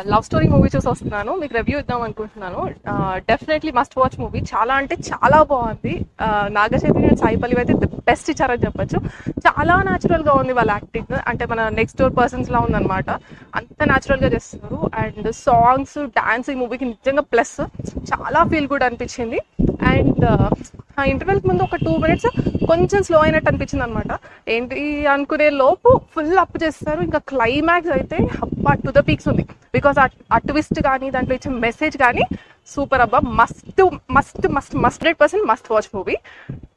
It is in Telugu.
లవ్ స్టోరీ మూవీ చూసి వస్తున్నాను మీకు రివ్యూ ఇద్దాం అనుకుంటున్నాను డెఫినెట్లీ మస్ట్ వాచ్ మూవీ చాలా అంటే చాలా బాగుంది ఆ, నాగ చైతన్య అండ్ సాయి పల్లవి అయితే ద బెస్ట్ ఇచ్చారని చెప్పొచ్చు చాలా natural గా ఉంది వాళ్ళ యాక్టింగ్ అంటే మన నెక్స్ట్ డోర్ పర్సన్స్ లా ఉందన్నమాట అంత natural గా చేస్తున్నారు అండ్ సాంగ్స్ డాన్స్ ఈ మూవీకి నిజంగా ప్లస్ చాలా ఫీల్ గుడ్ అనిపించింది అండ్ ఆ ఇంటర్వెల్ ముందు ఒక టూ మినిట్స్ కొంచెం స్లో అయినట్టు అనిపించింది అనమాట ఏంటి అనుకునే లోపు ఫుల్ అప్ చేస్తారు ఇంకా క్లైమాక్స్ అయితే అబ్బా టు ద పీక్స్ ఉంది బికాస్ ఆ ట్విస్ట్ కానీ దాంట్లో ఇచ్చే మెసేజ్ కానీ సూపర్ అబ్బా must must must must hundred percent must watch movie